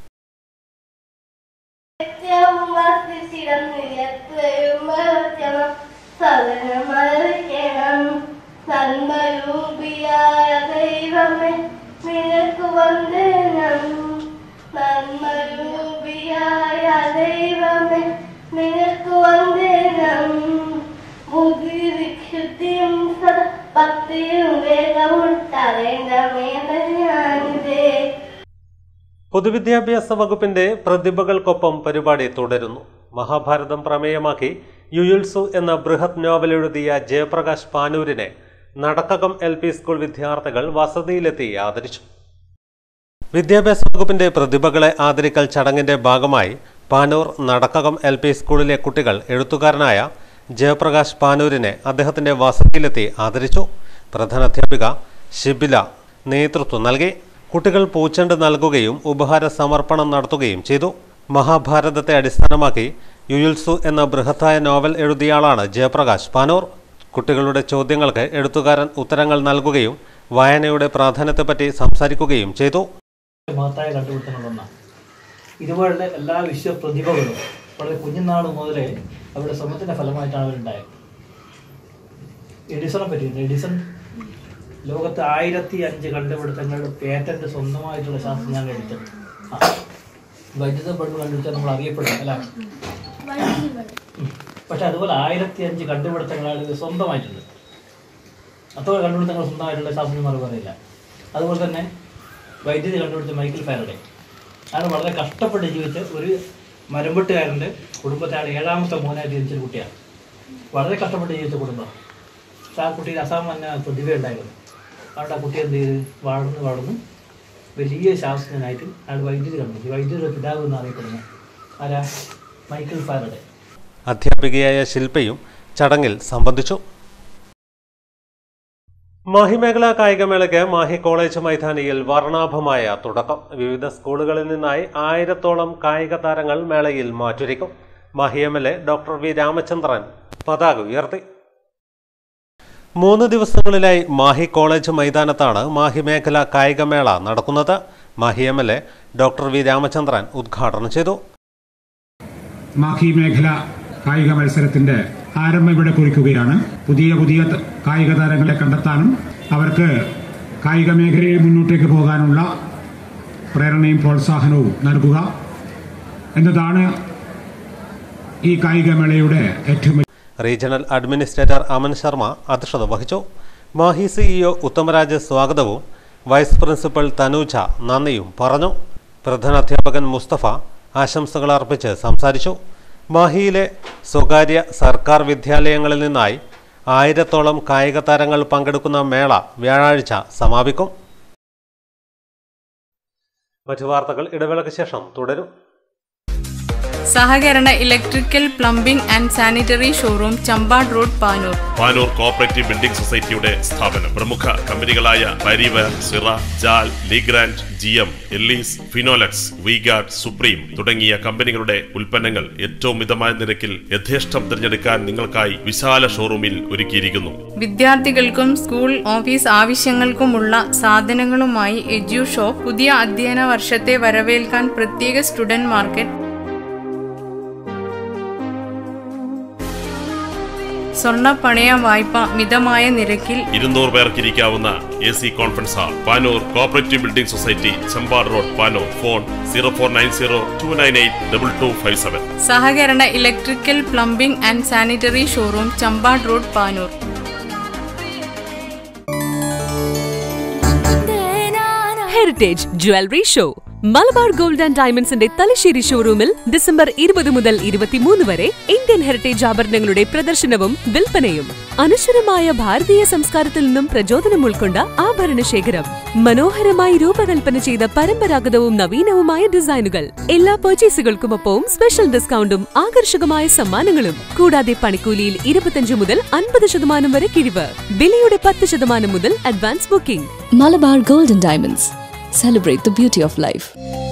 നിത്യവും വർദ്ധിച്ചിടന്നു എത്രയും ബഹുജനം സദനമറിയണം നന്മരൂപിയായ ദൈവമേ നിനക്ക് വന്ദനം നന്മരൂപിയായ ദൈവമേ നിനക്ക് വന്ദനം ബുദ്ധി വിശുദ്ധിയും സദ ഭക്തിയും വേഗവും പൊതുവിദ്യാഭ്യാസ വകുപ്പിന്റെ പ്രതിഭകൾക്കൊപ്പം പരിപാടി തുടരുന്നു മഹാഭാരതം പ്രമേയമാക്കി യുയുൽസു എന്ന ബൃഹത് നോവൽ എഴുതിയ ജയപ്രകാശ് പാനൂരിനെ നടക്കകം എൽ പി സ്കൂൾ വിദ്യാർത്ഥികൾ വസതിയിലെത്തി ആദരിച്ചു വിദ്യാഭ്യാസ വകുപ്പിന്റെ പ്രതിഭകളെ ആദരിക്കൽ ചടങ്ങിന്റെ ഭാഗമായി പാനൂർ നടക്കകം എൽ പി സ്കൂളിലെ കുട്ടികൾ എഴുത്തുകാരനായ ജയപ്രകാശ് പാനൂരിനെ അദ്ദേഹത്തിന്റെ വസതിയിലെത്തി ആദരിച്ചു പ്രധാനാധ്യാപിക ഷിബില നേതൃത്വം നൽകി കുട്ടികൾ പൂച്ചെണ്ട് നൽകുകയും ഉപഹാര സമർപ്പണം നടത്തുകയും ചെയ്തു മഹാഭാരതത്തെ അടിസ്ഥാനമാക്കി യുയുൽസു എന്ന ബൃഹത്തായ നോവൽ എഴുതിയയാളാണ് ജയപ്രകാശ് പാനൂർ കുട്ടികളുടെ ചോദ്യങ്ങൾക്ക് എഴുത്തുകാരൻ ഉത്തരങ്ങൾ നൽകുകയും വായനയുടെ പ്രാധാന്യത്തെപ്പറ്റി സംസാരിക്കുകയും ചെയ്തു മഹത്തായ കണ്ടുപിടുത്തങ്ങളൊന്നാണ് ഇതുപോലുള്ള എല്ലാ വിശ്വപ്രതിഭകളും വളരെ കുഞ്ഞുനാൾ മുതലേ അവരുടെ ശ്രമത്തിന്റെ ഫലമായിട്ടാണ് അവരുണ്ടായത് എഡിസണെ പറ്റിയിട്ടുണ്ട് എഡിസൺ ലോകത്ത് ആയിരത്തി അഞ്ച് കണ്ടുപിടുത്തങ്ങളുടെ പേറ്റന്റ് സ്വന്തമായിട്ടുള്ള ശാസ്ത്രജ്ഞാനം എടുത്തത് ആ വൈദ്യുത ബൾബ് കണ്ടുപിടിച്ചാൽ നമ്മൾ അറിയപ്പെടും അല്ല പക്ഷെ അതുപോലെ ആയിരത്തി അഞ്ച് കണ്ടുപിടുത്തങ്ങളാണ് ഇത് സ്വന്തമായിട്ടുള്ളത് അത്ര കണ്ടുപിടുത്തങ്ങൾ സ്വന്തമായിട്ടുള്ള ശാസ്ത്രജ്ഞന്മാർ പറയില്ല അതുപോലെ തന്നെ വൈദ്യുതി കണ്ടുപിടിച്ച മൈക്കിൾ ഫാരഡെ അയാൾ വളരെ കഷ്ടപ്പെട്ട് ജീവിച്ച് ഒരു മരമ്പെട്ടുകാരൻ്റെ കുടുംബത്തെ അയാൾ ഏഴാമത്തെ മോനായിട്ട് ജനിച്ചൊരു കുട്ടിയാണ് വളരെ കഷ്ടപ്പെട്ട് ജീവിച്ച കുടുംബം പക്ഷെ ആ കുട്ടിയിൽ അസാമാന്യ പ്രതിഭയുണ്ടായിരുന്നു അവിടെ ആ കുട്ടി എന്ത് ചെയ്ത് വളർന്ന് വളർന്ന് വലിയ ശാസ്ത്രജ്ഞനായിട്ട് അയാൾ വൈദ്യുതി കണ്ടുപിടിച്ചു വൈദ്യുതിയുടെ പിതാവ് എന്ന് അറിയപ്പെടുന്നു ആരാ മൈക്കിൾ ഫാരഡെ അധ്യാപികയായ ശില്പയും ചടങ്ങിൽ സംബന്ധിച്ചു മാഹി മേഖലാ കായികമേളയ്ക്ക് മാഹി കോളേജ് മൈതാനിയിൽ വർണ്ണാഭമായ തുടക്കം വിവിധ സ്കൂളുകളിൽ നിന്നായി ആയിരത്തോളം കായിക താരങ്ങൾ മേളയിൽ മാറ്റുരയ്ക്കും Mahe M L A doctor V Ramachandran പതാക ഉയർത്തി മൂന്ന് ദിവസങ്ങളിലായി മാഹി കോളേജ് മൈതാനത്താണ് മാഹി മേഖല കായികമേള നടക്കുന്നത് Mahe M L A doctor V Ramachandran ഉദ്ഘാടനം ചെയ്തു മാഹി മേഖല കായിക മത്സരത്തിന്റെ ആരംഭം ഇവിടെ കുറിക്കുകയാണ് പുതിയ പുതിയ ത- കായിക താരങ്ങളെ കണ്ടെത്താനും അവർക്ക് കായിക മേഖലയിൽ മുന്നോട്ടേക്ക് പോകാനുള്ള പ്രേരണയും പ്രോത്സാഹനവും നൽകുക എന്നതാണ് ഈ കായികമേളയുടെ ഏറ്റവും വലിയ റീജിയണൽ അഡ്മിനിസ്ട്രേറ്റർ അമൻ ശർമ്മ അധ്യക്ഷത വഹിച്ചു മാഹി സിഇഒ ഉത്തമരാജ് സ്വാഗതവും വൈസ് പ്രിൻസിപ്പൽ തനൂജ നന്ദിയും പറഞ്ഞു പ്രധാനാധ്യാപകൻ മുസ്തഫ ആശംസകൾ അർപ്പിച്ച് സംസാരിച്ചു മാഹിയിലെ സ്വകാര്യ സർക്കാർ വിദ്യാലയങ്ങളിൽ നിന്നായി ആയിരത്തോളം കായിക താരങ്ങൾ പങ്കെടുക്കുന്ന മേള വ്യാഴാഴ്ച സമാപിക്കും മറ്റു വാർത്തകൾ ഇടവേളയ്ക്ക് ശേഷം തുടരും സഹകരണ electrical plumbing and sanitary showroom Champad road Panoor Panoor cooperative building സൊസൈറ്റിയുടെ സ്ഥാപനം പ്രമുഖ കമ്പനികളായ പരിവർ സിറ ജാൽ ലീഗ്രാൻഡ് ജി എം എല്ലീസ് ഫിനോലക്സ് വിഗാർഡ് സുപ്രീം തുടങ്ങിയ കമ്പനികളുടെ ഉൽപ്പന്നങ്ങൾ ഏറ്റവും മിതമായ നിരക്കിൽ യഥേഷ്ടം തിരഞ്ഞെടുക്കാൻ നിങ്ങൾക്കായി വിശാല ഷോറൂമിൽ ഒരുക്കിയിരിക്കുന്നു വിദ്യാർത്ഥികൾക്കും സ്കൂൾ ഓഫീസ് ആവശ്യങ്ങൾക്കുമുള്ള സാധനങ്ങളുമായി എഡ്യു ഷോപ്പ് പുതിയ അധ്യയന വർഷത്തെ വരവേൽക്കാൻ പ്രത്യേക സ്റ്റുഡന്റ് മാർക്കറ്റ് സ്വർണ്ണ പണയ വായ്പ മിതമായ നിരക്കിൽ ഇരുന്നൂറ് പേർക്ക് ഇരിക്കാവുന്ന A C conference hall Panoor cooperative building society Champad road Panoor phone zero four nine zero two nine eight double two five seven സഹകരണ electrical plumbing and sanitary showroom Champad road Panoor heritage jewellery show Malabar gold and ഡയമണ്ട്സിന്റെ തലശ്ശേരി ഷോറൂമിൽ December ഇരുപത് മുതൽ ഇരുപത്തിമൂന്ന് വരെ Indian heritage ആഭരണങ്ങളുടെ പ്രദർശനവും വിൽപ്പനയും അനശ്വരമായ ഭാരതീയ സംസ്കാരത്തിൽ നിന്നും പ്രചോദനം ഉൾക്കൊണ്ട ആഭരണ ശേഖരം മനോഹരമായി രൂപകൽപ്പന ചെയ്ത പരമ്പരാഗതവും നവീനവുമായ ഡിസൈനുകൾ എല്ലാ പർച്ചേസുകൾക്കുമൊപ്പവും സ്പെഷ്യൽ ഡിസ്കൗണ്ടും ആകർഷകമായ സമ്മാനങ്ങളും കൂടാതെ പണിക്കൂലിയിൽ ഇരുപത്തിയഞ്ച് മുതൽ അൻപത് ശതമാനം വരെ കിഴിവ് വിലയുടെ പത്ത് ശതമാനം മുതൽ advance booking Malabar Golden Diamonds. Celebrate the beauty of life.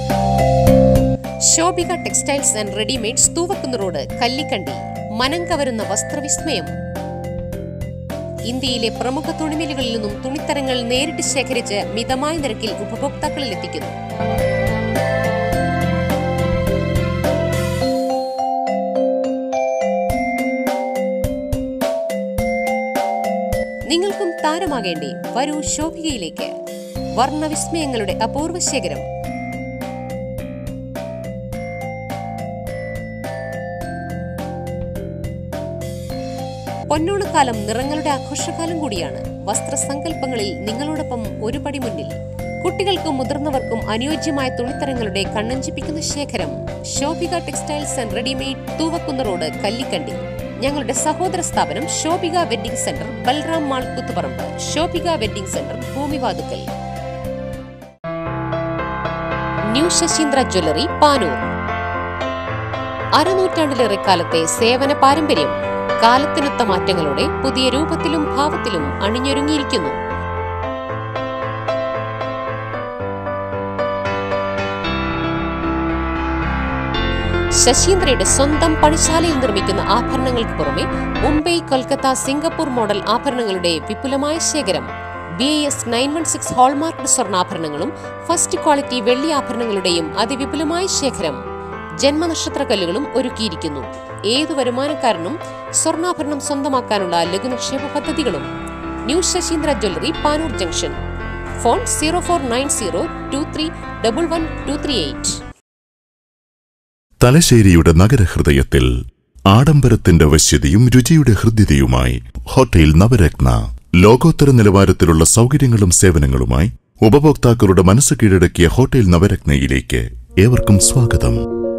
Shobhika textiles and readymades Thoovakkunnu road Kallikkandi മനം കവരുന്ന വസ്ത്രവിസ്മയം ഇന്ത്യയിലെ പ്രമുഖ തുണിമിലുകളിൽ നിന്നും തുണിത്തരങ്ങൾ നേരിട്ട് ശേഖരിച്ച് മിതമായ നിരക്കിൽ ഉപഭോക്താക്കളിൽ എത്തിക്കുന്നു നിങ്ങൾക്കും താരമാകേണ്ടേ വരൂ ശോഭികയിലേക്ക് വർണ്ണവിസ്മയങ്ങളുടെ അപൂർവ ശേഖരം പൊന്നോണക്കാലം നിറങ്ങളുടെ ആഘോഷകാലം കൂടിയാണ് വസ്ത്രസങ്കല്പങ്ങളിൽ നിങ്ങളോടൊപ്പം ഒരു പടി മുന്നിൽ കുട്ടികൾക്കും മുതിർന്നവർക്കും അനുയോജ്യമായ തുണിത്തരങ്ങളുടെ കണ്ണഞ്ചിപ്പിക്കുന്ന ശേഖരം Shobhika textiles and readymade Thoovakkunnu road Kallikkandi ഞങ്ങളുടെ സഹോദര സ്ഥാപനം Shobhika wedding centre Balram mall Kuthuparamba Shobhika wedding centre Bhoomivathukkal new Sasheendra jewellery Panoor അരനൂറ്റാണ്ടിലേറെ കാലത്തെ സേവന പാരമ്പര്യം കാലത്തിനൊത്ത മാറ്റങ്ങളോടെ പുതിയ രൂപത്തിലും ഭാവത്തിലും അണിഞ്ഞൊരുങ്ങിയിരിക്കുന്നു ശശീന്ദ്രയുടെ സ്വന്തം പണിശാലയിൽ നിർമ്മിക്കുന്ന ആഭരണങ്ങൾക്ക് പുറമെ മുംബൈ കൊൽക്കത്ത സിംഗപ്പൂർ മോഡൽ ആഭരണങ്ങളുടെ വിപുലമായ ശേഖരം B S nine one six hallmark സ്വർണ്ണാഭരണങ്ങളും ഫസ്റ്റ് ക്വാളിറ്റി വെള്ളി ആഭരണങ്ങളുടെയും അതിവിപുലമായ ശേഖരം ജന്മനക്ഷത്രക്കല്ലുകളും ഒരുക്കിയിരിക്കുന്നു ഏതു വരുമാനക്കാരനും സ്വർണ്ണാഭരണം സ്വന്തമാക്കാനുള്ള ലഘുനിക്ഷേപ പദ്ധതികളും new Sasheendra jewellery Panoor junction phone zero four nine zero two three double one two three eight തലശ്ശേരിയുടെ നഗരഹൃദയത്തിൽ ആഡംബരത്തിന്റെ വശ്യതയും രുചിയുടെ ഹൃദ്യതയുമായി ഹോട്ടൽ നവരത്ന ലോകോത്തര നിലവാരത്തിലുള്ള സൗകര്യങ്ങളും സേവനങ്ങളുമായി ഉപഭോക്താക്കളുടെ മനസ്സ് കീഴടക്കിയ ഹോട്ടൽ നവരത്നയിലേക്ക് ഏവർക്കും സ്വാഗതം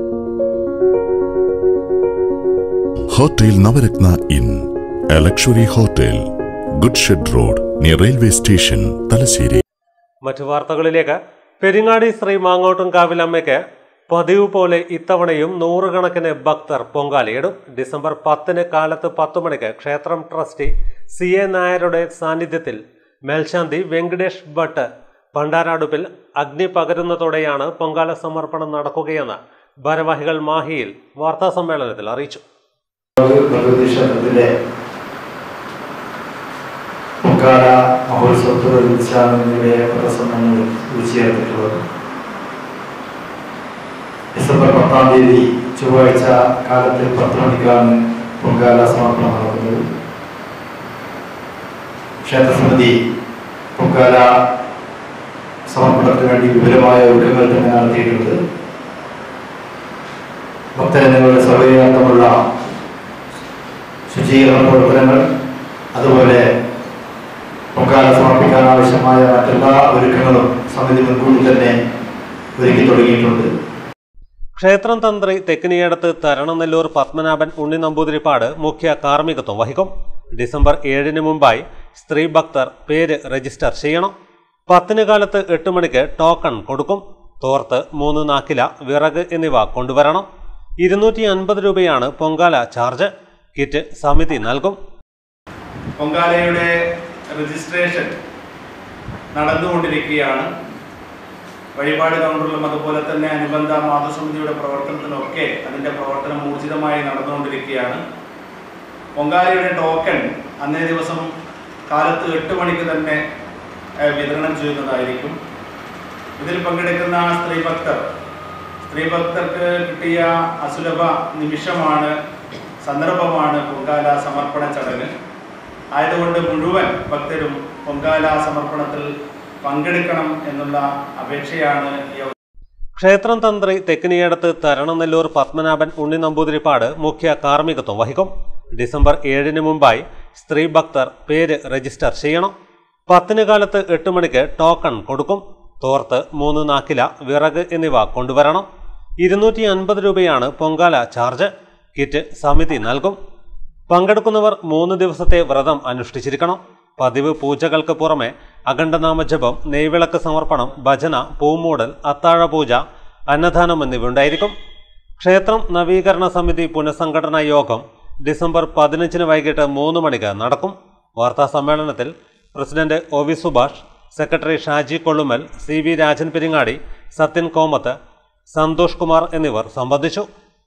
hotel Navaratna in a luxury hotel good shed road near railway station Thalassery മറ്റു വാർത്തകളിലേക്ക് പെരിങ്ങാടി ശ്രീ മാങ്ങോട്ടും കാവിലമ്മയ്ക്ക് പതിവ് പോലെ ഇത്തവണയും നൂറുകണക്കിന് ഭക്തർ പൊങ്കാലയിടും ഡിസംബർ പത്തിന് കാലത്ത് പത്തു മണിക്ക് ക്ഷേത്രം ട്രസ്റ്റി സി എ നായരുടെ സാന്നിധ്യത്തിൽ മേൽശാന്തി വെങ്കടേഷ് ഭട്ട് പണ്ടാരാടുപ്പിൽ അഗ്നി പകരുന്നതോടെയാണ് പൊങ്കാല സമർപ്പണം നടക്കുകയെന്ന് ഭാരവാഹികൾ മാഹിയിൽ വാർത്താസമ്മേളനത്തിൽ അറിയിച്ചു ഭഗവതി ക്ഷേത്രത്തിലെ പൊങ്കാല മഹോത്സവത്തോടനുബന്ധിച്ചാണ് ഇവിടെ പ്രസംഗങ്ങൾ ഉച്ചേർത്തിട്ടുള്ളത് ഡിസംബർ പത്താം തീയതി ചൊവ്വാഴ്ച കാലത്ത് പത്ത് മണിക്കാണ് പൊങ്കാല സമർപ്പണം നടക്കുന്നത് ക്ഷേത്രസമിതി പൊങ്കാല സമർപ്പണത്തിന് വേണ്ടി വിപുലമായ ഒരുക്കങ്ങൾ തന്നെ നടത്തിയിട്ടുണ്ട് ഭക്തജനങ്ങളുടെ സൗകര്യാർത്ഥമുള്ള ശുചീകരണ പ്രവർത്തനങ്ങൾ അതുപോലെ പൊങ്കാല സമർപ്പിക്കാൻ ആവശ്യമായ മറ്റെല്ലാ ഒരുക്കങ്ങളും സമിതി മുൻകൂട്ടി തന്നെ ഒരുക്കി തുടങ്ങിയിട്ടുണ്ട് ക്ഷേത്രം തന്ത്രി തെക്കിനിയടത്ത് തരണനെല്ലൂർ പത്മനാഭൻ ഉണ്ണി നമ്പൂതിരിപ്പാട് മുഖ്യ കാർമ്മികത്വം വഹിക്കും ഡിസംബർ ഏഴിന് മുമ്പായി സ്ത്രീ ഭക്തർ പേര് രജിസ്റ്റർ ചെയ്യണം പത്തിന് കാലത്ത് എട്ട് മണിക്ക് ടോക്കൺ കൊടുക്കും തോർത്ത് മൂന്ന് നാക്കില വിറക് എന്നിവ കൊണ്ടുവരണം ഇരുന്നൂറ്റി അൻപത് രൂപയാണ് പൊങ്കാല ചാർജ് കിറ്റ് സമിതി നൽകും പൊങ്കാലയുടെ രജിസ്ട്രേഷൻ നടന്നുകൊണ്ടിരിക്കുകയാണ് വഴിപാട് കൗണ്ടറിലും അതുപോലെ തന്നെ അനുബന്ധ മാതൃസമിതിയുടെ പ്രവർത്തനത്തിലൊക്കെ അതിൻ്റെ പ്രവർത്തനം ഊർജിതമായി നടന്നുകൊണ്ടിരിക്കുകയാണ് പൊങ്കാലയുടെ ടോക്കൺ അന്നേ ദിവസം കാലത്ത് എട്ട് മണിക്ക് തന്നെ ഏഹ്, വിതരണം ചെയ്യുന്നതായിരിക്കും ഇതിൽ പങ്കെടുക്കുന്ന സ്ത്രീ ഭക്തർ സ്ത്രീ ഭക്തർക്ക് കിട്ടിയ അസുലഭ നിമിഷമാണ് സന്ദർഭമാണ് പൊങ്കാല സമർപ്പണ ചടങ്ങ് ആയതുകൊണ്ട് മുഴുവൻ ഭക്തരും പൊങ്കാല സമർപ്പണത്തിൽ പങ്കെടുക്കണം എന്നുള്ള അപേക്ഷയാണ് ഈ അവ- ക്ഷേത്രം തന്ത്രി തെക്കിനിയടത്ത് തരണനെല്ലൂർ പത്മനാഭൻ ഉണ്ണി നമ്പൂതിരിപ്പാട് മുഖ്യ കാർമ്മികത്വം വഹിക്കും ഡിസംബർ ഏഴിന് മുമ്പായി സ്ത്രീ ഭക്തർ പേര് രജിസ്റ്റർ ചെയ്യണം പത്തിന് കാലത്ത് എട്ട് മണിക്ക് ടോക്കൺ കൊടുക്കും തോർത്ത് മൂന്ന് നാക്കില വിറക് എന്നിവ കൊണ്ടുവരണം ഇരുന്നൂറ്റി അൻപത് രൂപയാണ് പൊങ്കാല ചാർജ് കിറ്റ് സമിതി നൽകും പങ്കെടുക്കുന്നവർ മൂന്ന് ദിവസത്തെ വ്രതം അനുഷ്ഠിച്ചിരിക്കണം പതിവ് പൂജകൾക്ക് പുറമെ അഖണ്ഡനാമജപം നെയ്വിളക്ക് സമർപ്പണം ഭജന പൂമൂടൽ അത്താഴ പൂജ അന്നദാനം എന്നിവ ഉണ്ടായിരിക്കും ക്ഷേത്രം നവീകരണ സമിതി പുനഃസംഘടനാ യോഗം ഡിസംബർ പതിനഞ്ചിന് വൈകിട്ട് മൂന്ന് മണിക്ക് നടക്കും വാർത്താ സമ്മേളനത്തിൽ president O V Subhash secretary Shaji Kollumal C V Rajan Peringadi Sathyan Komath Santhosh Kumar എന്നിവർ സംബന്ധിച്ചു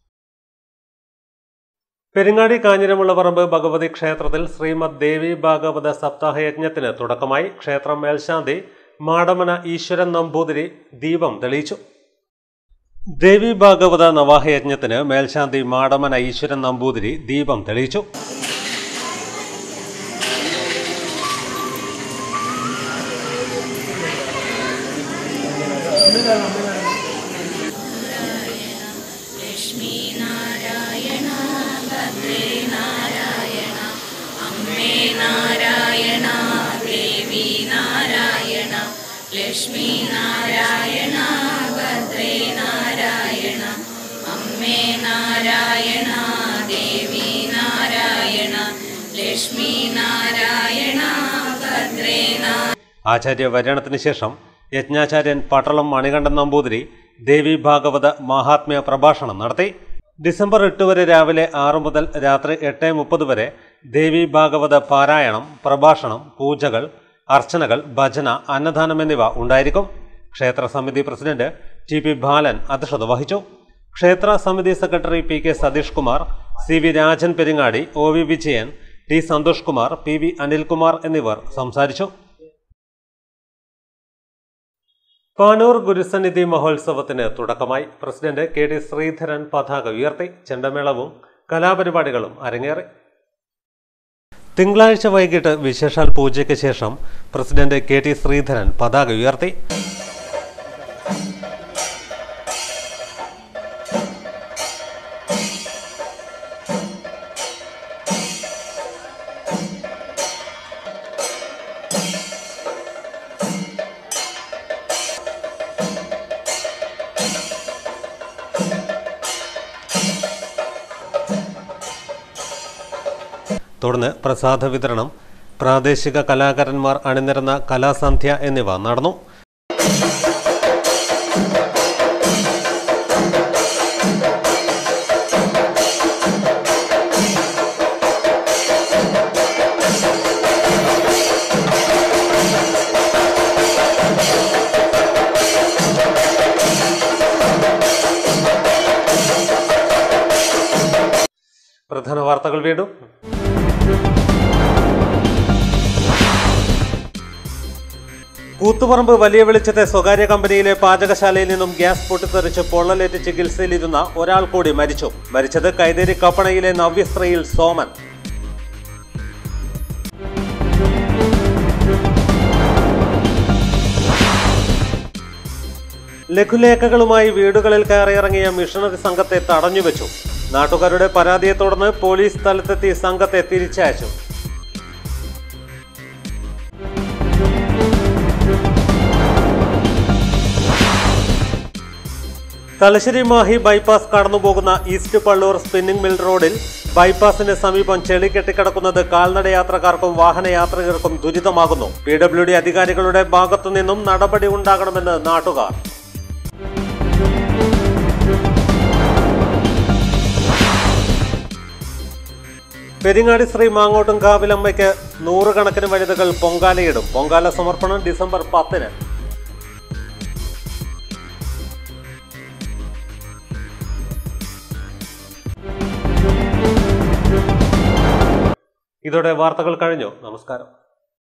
പെരിങ്ങാടി കാഞ്ഞിരമുള്ളപറമ്പ് ഭഗവതി ക്ഷേത്രത്തിൽ ശ്രീമദ് ദേവി ഭാഗവത സപ്താഹയജ്ഞത്തിന് തുടക്കമായി ക്ഷേത്രം മേൽശാന്തി മാടമന ഈശ്വരൻ നമ്പൂതിരി ദീപം തെളിയിച്ചു ദേവി ഭാഗവത നവാഹയജ്ഞത്തിന് മേൽശാന്തി മാടമന ഈശ്വരൻ നമ്പൂതിരി ദീപം തെളിയിച്ചു ലക്ഷ്മീ നാരായണ ഭദ്രേ നാരായണ അമ്മേ നാരായണ ദേവി നാരായണ ലക്ഷ്മി നാരായണ ഭദ്രേ നാരായണ അമ്മേ നാരായണ ദേവി നാരായണ ലക്ഷ്മി നാരായണ ഭദ്രേ നാരായണ ആചാര്യ വരണത്തിന് ശേഷം യജ്ഞാചാര്യൻ പട്ടളം മണികണ്ഠൻ നമ്പൂതിരി ദേവി ഭാഗവത മഹാത്മ്യ പ്രഭാഷണം നടത്തി ഡിസംബർ എട്ട് വരെ രാവിലെ ആറ് മുതൽ രാത്രി എട്ട് മുപ്പത് വരെ ദേവി ഭാഗവത പാരായണം പ്രഭാഷണം പൂജകൾ അർച്ചനകൾ ഭജന അന്നദാനം എന്നിവ ഉണ്ടായിരിക്കും ക്ഷേത്ര സമിതി പ്രസിഡന്റ് ടി പി ബാലൻ അധ്യക്ഷത വഹിച്ചു ക്ഷേത്ര സമിതി secretary P K Satheesh Kumar C V Rajan Peringadi O V Vijayan T Santhosh Kumar P V Anilkumar എന്നിവർ സംസാരിച്ചു പാനൂർ ഗുരുസന്നിധി മഹോത്സവത്തിന് തുടക്കമായി പ്രസിഡന്റ് കെ ടി ശ്രീധരൻ പതാക ഉയർത്തി ചെണ്ടമേളവും കലാപരിപാടികളും അരങ്ങേറി തിങ്കളാഴ്ച വൈകിട്ട് വിശേഷാൽ പൂജയ്ക്ക് ശേഷം പ്രസിഡന്റ് കെ ടി ശ്രീധരൻ പതാക ഉയർത്തി തുടർന്ന് പ്രസാദ വിതരണം പ്രാദേശിക കലാകാരന്മാർ അണിനിരന്ന കലാസന്ധ്യ എന്നിവ നടന്നു പ്രധാന വാർത്തകൾ വീണ്ടും കൂത്തുപറമ്പ് വലിയ വെളിച്ചത്തെ സ്വകാര്യ കമ്പനിയിലെ പാചകശാലയിൽ നിന്നും ഗ്യാസ് പൊട്ടിത്തെറിച്ച് പൊള്ളലേറ്റ് ചികിത്സയിലിരുന്ന ഒരാൾ കൂടി മരിച്ചു മരിച്ചത് കൈതേരി കപ്പണയിലെ നവ്യസ്ത്രീയിൽ സോമൻ ലഘുലേഖകളുമായി വീടുകളിൽ കയറിയിറങ്ങിയ മിഷണറി സംഘത്തെ തടഞ്ഞുവെച്ചു നാട്ടുകാരുടെ പരാതിയെ തുടർന്ന് പോലീസ് സ്ഥലത്തെത്തി സംഘത്തെ തിരിച്ചയച്ചു തലശ്ശേരി മാഹി ബൈപ്പാസ് കടന്നുപോകുന്ന ഈസ്റ്റ് പള്ളൂർ സ്പിന്നിംഗ് മിൽ റോഡിൽ ബൈപ്പാസിന് സമീപം ചെളി കെട്ടിക്കിടക്കുന്നത് കാൽനട യാത്രക്കാർക്കും വാഹനയാത്രികർക്കും ദുരിതമാകുന്നു പി ഡബ്ല്യു ഡി അധികാരികളുടെ ഭാഗത്തു നിന്നും നടപടി ഉണ്ടാകണമെന്ന് നാട്ടുകാർ പെരിങ്ങാടി ശ്രീ മാങ്ങോട്ടും കാവിലമ്മയ്ക്ക് നൂറുകണക്കിന് വനിതകൾ പൊങ്കാലയിടും പൊങ്കാല സമർപ്പണം ഡിസംബർ പത്തിന് ഇതോടെ വാർത്തകൾ കഴിഞ്ഞു നമസ്കാരം